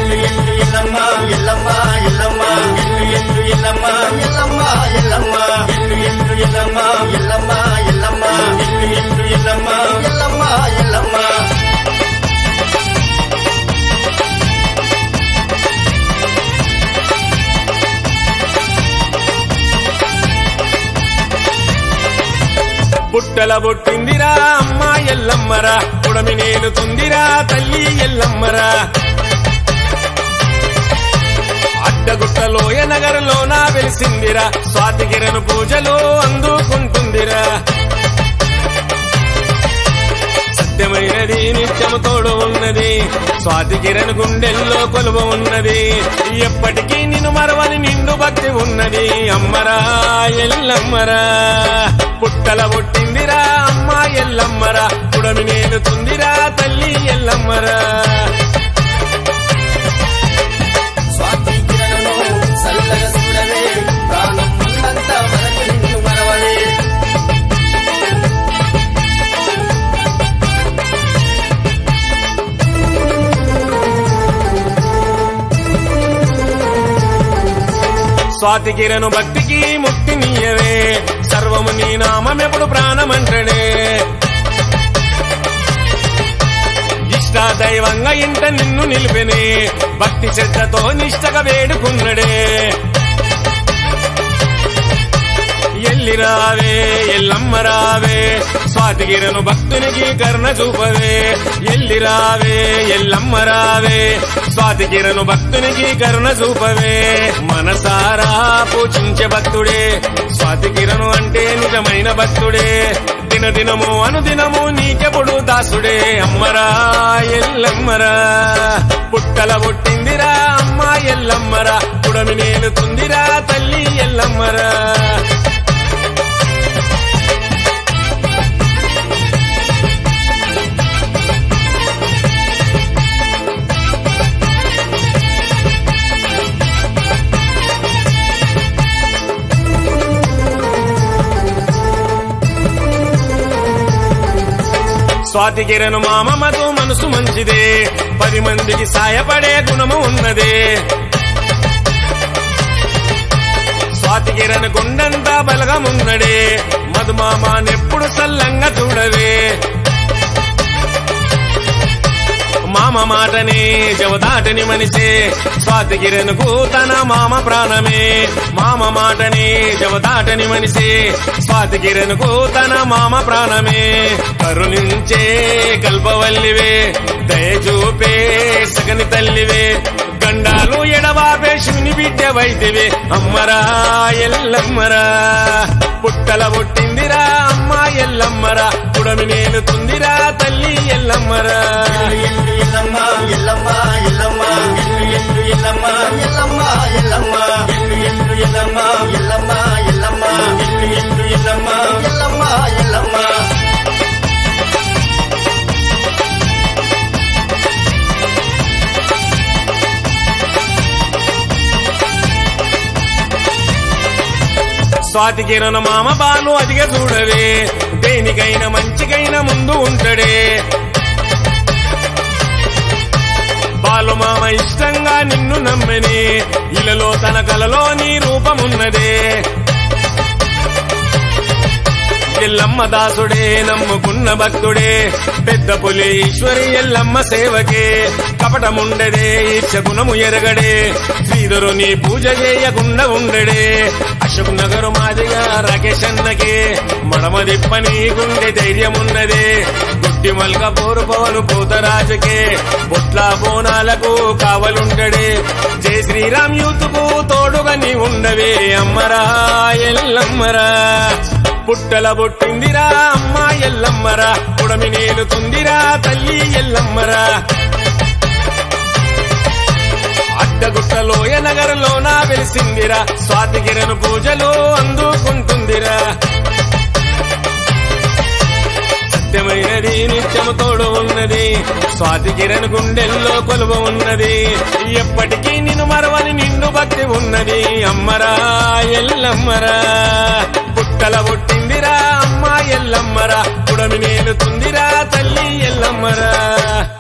ఎల్లమ్మ ఎల్లమ్మ ఎల్లమ్మ ఎల్లు ఎల్లమ్మ ఎల్లమ్మ ఎల్లమ్మ ఎల్లు ఎల్లమ్మ ఎల్లమ్మ ఎల్లమ్మ ఎల్లు ఎల్లమ్మ ఎల్లమ్మ ఎల్లమ్మ పుట్టల బొట్టిందిరా అమ్మ ఎల్లమ్మరా పుడమి నేను తుందిరా తల్లి ఎల్లమ్మరా అడ్డగుట్టలోయ నగరంలోన వెలిసిందిరా స్వాతికిరణు పూజలు అందుకుంటుందిరా సత్యమైనది నిత్యము తోడు ఉన్నది స్వాతి కిరణ్ గుండెల్లో కొలువ ఉన్నది ఎప్పటికీ నిన్ను మరవని నిండు భక్తి ఉన్నది అమ్మరా ఎల్లమ్మరా పుట్టల పుట్టిందిరా అమ్మ ఎల్లమ్మరా పుడమి నేను తుందిరా తల్లి ఎల్లమ్మరా స్వాతి కిరణను చల్లగా చూడవే ప్రాణం ఉన్నంత వరకు నిన్ను మరవలే స్వాతి కిరణు భక్తికి ముక్తి నీయవే సర్వము నీ నామమెప్పుడు ప్రాణమంటడే ఇష్ట దైవంగా ఇంట నిన్ను నిలిపెనే భక్తి శ్రద్ధతో నిష్టగా వేడుకున్నడే ఎల్లి రావే ఎల్లమ్మ రావే స్వాతిగిరను భక్తునికి కర్ణ చూపవే ఎల్లి రావే ఎల్లమ్మ రావే స్వాతిగిరను భక్తునికి కరుణ చూపవే మనసారా పూజించే భక్తుడే స్వాతికిరణు అంటే నిజమైన భక్తుడే దినదినము అనుదినము నీకెప్పుడు దాసుడే అమ్మరా ఎల్లమ్మరా పుట్టల పుట్టిందిరా అమ్మ ఎల్లమ్మరా పుడమి నేను తుందిరా తల్లి ఎల్లమ్మరా స్వాతి కిరణు మామమతో మనసు మంచిదే పది మందికి సాయపడే గుణము ఉన్నదే స్వాతి కిరణ్ గుండంతా బలగమున్నడే మధుమామానెప్పుడు సల్లంగా చూడవే మామ మాటని జవదాటని మనిషే స్వాతి కిరణ్కు తన మామ ప్రాణమే మామ మాటని జవదాటని మనిషే స్వాతి కిరణ్కు తన మామ ప్రాణమే కరుణించే కల్పవల్లివే దయ చూపే సగని తల్లివే గండాలు ఎడవాపే శివుని బిడ్డ వైద్యవే అమ్మరా ఎల్లమ్మరా పుట్టల పుట్టిందిరా అమ్మ ఎల్లమ్మరా పుడమి నేను తుందిరా తల్లి ఎల్లమ్మరా ఎల్లు ఎల్లమ్మ ఎల్లమ్మ ఎల్లమ్మ ఎల్లు ఎల్లమ్మ ఎల్లమ్మ ఎల్లమ్మ ఎల్లు ఎల్లమ్మ ఎల్లమ్మ ఎల్లమ్మ ఎల్లు ఎల్లమ్మ ఎల్లమ్మ ఎల్లమ్మ స్వాతి కిరణ మామ బాలు అదిగా చూడవే దేనికైనా మంచికైనా ముందు ఉంటాడే బాలు మామ ఇష్టంగా నిన్ను నమ్మని ఇలలో తన కలలో నీ రూపమున్నదే ఎల్లమ్మ దాసుడే నమ్ముకున్న భక్తుడే పెద్ద పులి ఈశ్వరి ఎల్లమ్మ సేవకే కపటముండడే ఈర్ష గుణము ఎరగడే శ్రీధరుని పూజ చేయకుండా ఉండడే అశోక్ నగరు మాదిగా రాకేష్ అన్నకే మడమ దిప్పని గుండె ధైర్యమున్నదే గుడ్డి మల్క పోరు పవను పోతరాజుకే బొట్ల బోనాలకు కావలుండడే జై శ్రీరామ్ యూత్కు తోడుగా నీ ఉండవే అమ్మరా ఎల్లమ్మరా పుట్టల పుట్టిందిరా అమ్మ ఎల్లమ్మరా పుడమి నేను తుందిరా తల్లి ఎల్లమ్మరా అడ్డగుట్టలోయ నగరంలోన వెలిసిందిరా స్వాతి కిరణ్ పూజలు అందుకుంటుందిరా సత్యమైనది నిత్యము తోడు ఉన్నది స్వాతి కిరణ్ గుండెల్లో కొలువ ఉన్నది ఎప్పటికీ నిన్ను మరవని నిండు భక్తి ఉన్నది అమ్మరా ఎల్లమ్మరా పుట్టల పుట్టిందిరా అమ్మ ఎల్లమ్మరా పుడమి నేను తుందిరా తల్లి ఎల్లమ్మరా